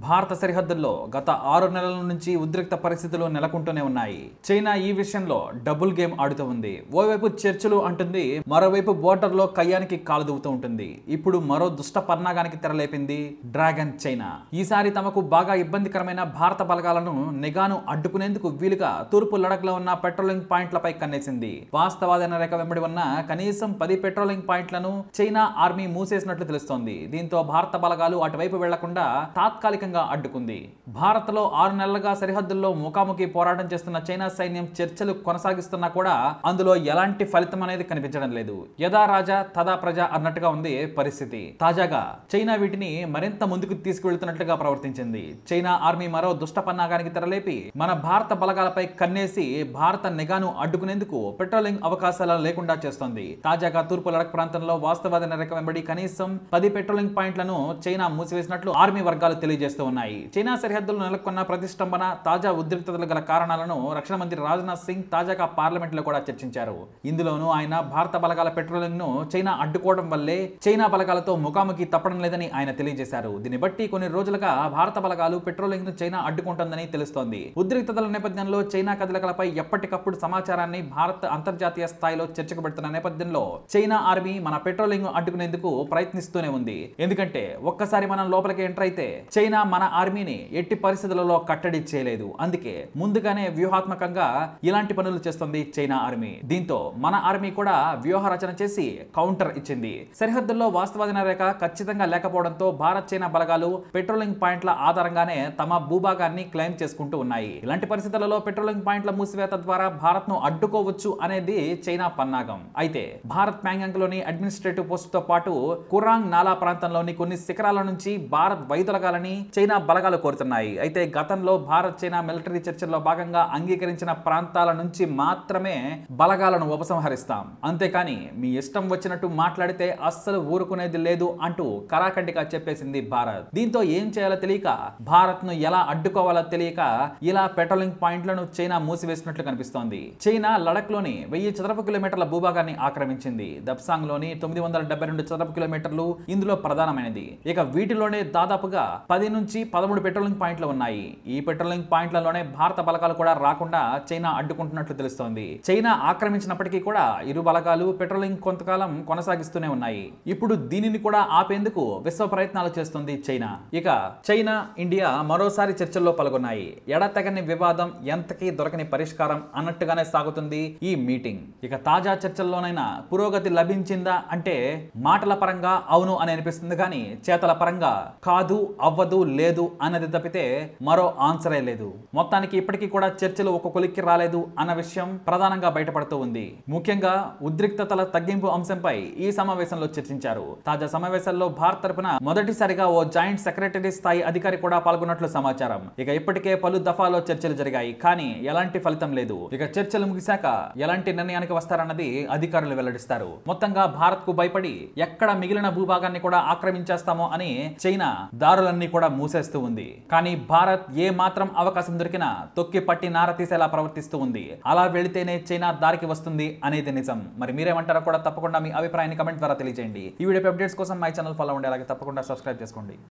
భారత సరిహద్దుల్లో గత ఆరు నెలల నుంచి ఉద్రిక్త పరిస్థితులు నెలకొంటూనే ఉన్నాయి చైనా ఈ విషయంలో డబుల్ గేమ్ ఆడుతూ ఉంది ఓవైపు చర్చలు అంటుంది మరోవైపు బోర్డర్లో కయ్యానికి కాలు దువ్వుతూ ఉంటుంది ఇప్పుడు మరో దుష్ట పన్నాగానికి తెరలేపింది డ్రాగన్ చైనా ఈసారి తమకు బాగా ఇబ్బందికరమైన భారత బలగాలను నిఘాను అడ్డుకునేందుకు వీలుగా తూర్పు లడఖ్లో ఉన్న పెట్రోలింగ్ పాయింట్లపై కన్నేసింది వాస్తవాదన రేఖ వెంబడి ఉన్న కనీసం పది పెట్రోలింగ్ పాయింట్లను చైనా ఆర్మీ మూసేసినట్లు తెలుస్తోంది దీంతో భారత బలగాలు అటువైపు వెళ్లకుండా తాత్కాలికంగా అడ్డుకుంది భారత్లో ఆరు నెలలుగా సరిహద్దుల్లో ముఖాముఖి పోరాటం చేస్తున్న చైనా సైన్యం చర్చలు కొనసాగిస్తున్నా కూడా అందులో ఎలాంటి ఫలితం అనేది కనిపించడం లేదు యథా రాజా తదా ప్రజ అన్నట్టుగా ఉంది పరిస్థితి తాజాగా చైనా వీటిని మరింత ముందుకు తీసుకువెళ్తున్నట్లుగా ప్రవర్తించింది చైనా ఆర్మీ మరో దుష్ట పన్నాగానికి తెరలేపి మన భారత బలగాలపై కన్నేసి భారత నిఘాను అడ్డుకునేందుకు పెట్రోలింగ్ అవకాశాలు లేకుండా చేస్తోంది తాజాగా తూర్పు లడక్ ప్రాంతంలో వాస్తవాద రేఖ వెంబడి కనీసం పది పెట్రోలింగ్ పాయింట్లను చైనా మూసివేసినట్లు ఆర్మీ వర్గాలు తెలియజేస్తూ ఉన్నాయి చైనా సరిహద్దులు నెలకొన్న ప్రతిష్టంభన తాజా ఉద్రిక్తతలు గల కారణాలను రక్షణ మంత్రి రాజ్నాథ్ సింగ్ తాజాగా పార్లమెంట్ లో కూడా చర్చించారు ఇందులోనూ ఆయన భారత బలగాల పెట్రోలింగ్ ను చైనా అడ్డుకోవడం వల్లే చైనా బలగాలతో ముఖాముఖి తప్పడం లేదని ఆయన తెలియజేశారు దీన్ని బట్టి కొన్ని రోజులుగా భారత బలగాలు పెట్రోలింగ్ ను చైనా అడ్డుకుంటుందని తెలుస్తోంది ఉద్రిక్తతల నేపథ్యంలో చైనా కదలికలపై ఎప్పటికప్పుడు సమాచారాన్ని భారత్ అంతర్జాతీయ స్థాయిలో చర్చకు పెడుతున్న నేపథ్యంలో చైనా ఆర్మీ మన పెట్రోలింగ్ అడ్డుకునేందుకు ప్రయత్నిస్తూనే ఉంది ఎందుకంటే ఒక్కసారి మనం లోపలికి ఎంటర్ అయితే చైనా మన ఆర్మీని ఎట్టి పరిస్థితులలో కట్టడి చేయలేదు అందుకే ముందుగానే వ్యూహాత్మకంగా ఇలాంటి పనులు చేస్తుంది చైనా ఆర్మీ దీంతో మన ఆర్మీ కూడా వ్యూహ రచన చేసి కౌంటర్ ఇచ్చింది సరిహద్దుల్లో వాస్తవాధీన రేఖ ఖచ్చితంగా లేకపోవడంతో భారత్ చైనా బలగాలు పెట్రోలింగ్ పాయింట్ల ఆధారంగానే తమ భూభాగాన్ని క్లెయిమ్ చేసుకుంటూ ఉన్నాయి ఇలాంటి పరిస్థితులలో పెట్రోలింగ్ పాయింట్ల మూసివేత ద్వారా భారత్ ను అడ్డుకోవచ్చు అనేది చైనా పన్నాగం అయితే భారత్ ప్యాంగాంగ్ లోని అడ్మినిస్ట్రేటివ్ పోస్ట్ తో పాటు కురాంగ్ నాలా ప్రాంతంలోని కొన్ని శిఖరాల నుంచి భారత్ వైదొలగాలని చైనా బలగాలు కోరుతున్నాయి అయితే గతంలో భారత్ చైనా మిలిటరీ చర్చల్లో భాగంగా అంగీకరించిన ప్రాంతాల నుంచి మాత్రమే బలగాలను ఉపసంహరిస్తాం అంతేకాని మీ ఇష్టం వచ్చినట్టు మాట్లాడితే అస్సలు ఊరుకునేది లేదు అంటూ కరాఖండిగా చెప్పేసింది భారత్ దీంతో ఏం చేయాలో తెలియక భారత్ ను ఎలా అడ్డుకోవాలో తెలియక ఇలా పెట్రోలింగ్ పాయింట్లను చైనా మూసివేసినట్లు కనిపిస్తోంది చైనా లడక్ లోని వెయ్యి చదరపు కిలోమీటర్ల భూభాగాన్ని ఆక్రమించింది దబ్సాంగ్ లోని తొమ్మిది వందల డెబ్బై రెండు చదరపు కిలోమీటర్లు ఇందులో ప్రధానమైనది ఇక వీటిలోనే దాదాపుగా పది నుంచి పదమూడు పెట్రోలింగ్ పాయింట్లు ఉన్నాయి ఈ పెట్రోలింగ్ పాయింట్లలోనే భారత బలగాలు కూడా రాకుండా చైనా అడ్డుకుంటున్నట్లు తెలుస్తోంది చైనా ఆక్రమించినప్పటికీ కూడా ఇరు బలగాలు పెట్రోలింగ్ కొంతకాలం కొనసాగిస్తూనే ఉన్నాయి ఇప్పుడు దీనిని కూడా ఆపేందుకు విశ్వ ప్రయత్నాలు చేస్తుంది చైనా ఇక చైనా ఇండియా మరోసారి చర్చల్లో పాల్గొన్నాయి ఎడతెగని వివాదం ఎంతకీ దొరకని పరిష్కారం అన్నట్టుగానే సాగుతుంది ఈ మీటింగ్ ఇక తాజా చర్చల్లోనైనా పురోగతి లభించిందా అంటే మాటల పరంగా అవును అని అనిపిస్తుంది కానీ చేతల పరంగా కాదు అవ్వదు లేదు అన్నది తప్పితే మరో ఆన్సరే లేదు మొత్తానికి ఇప్పటికీ కూడా చర్చలు ఒక కొలిక్కి రాలేదు అన్న విషయం ప్రధానంగా బయటపడుతూ ఉంది ముఖ్యంగా ఉద్రిక్తతల తగ్గింపు అంశంపై ఈ సమావేశంలో చర్చించారు తాజా సమావేశంలో భారత్ తరపున మొదటిసారిగా ఓ జాయింట్ సెక్రటరీ స్థాయి అధికారి కూడా పాల్గొన్నట్లు సమాచారం ఇక ఇప్పటికే పలు దఫాలో చర్చలు జరిగాయి కానీ ఎలాంటి ఫలితం లేదు ఇక చర్చలు ముగిశాక ఎలాంటి నిర్ణయానికి వస్తారన్నది అధికారులు వెల్లడిస్తారు మొత్తంగా భారత్ కు భయపడి ఎక్కడ మిగిలిన భూభాగాన్ని కూడా ఆక్రమించేస్తామో అని చైనా దారులన్నీ కూడా మూసేస్తూ ఉంది కానీ భారత్ ఏ మాత్రం అవకాశం దొరికినా తొక్కి పట్టి నార తీసేలా ప్రవర్తిస్తూ ఉంది అలా వెళితేనే చైనా దారికి వస్తుంది అనేది నిజం మరి మీరేమంటారో కూడా తప్పకుండా మీ అభిప్రాయాన్ని కమెంట్ ద్వారా తెలియజేయండి ఈ వీడియో అప్డేట్స్ కోసం మై ఛానల్ ఫాలో ఉండే అలాగే తప్పకుండా సబ్స్క్రైబ్ చేసుకోండి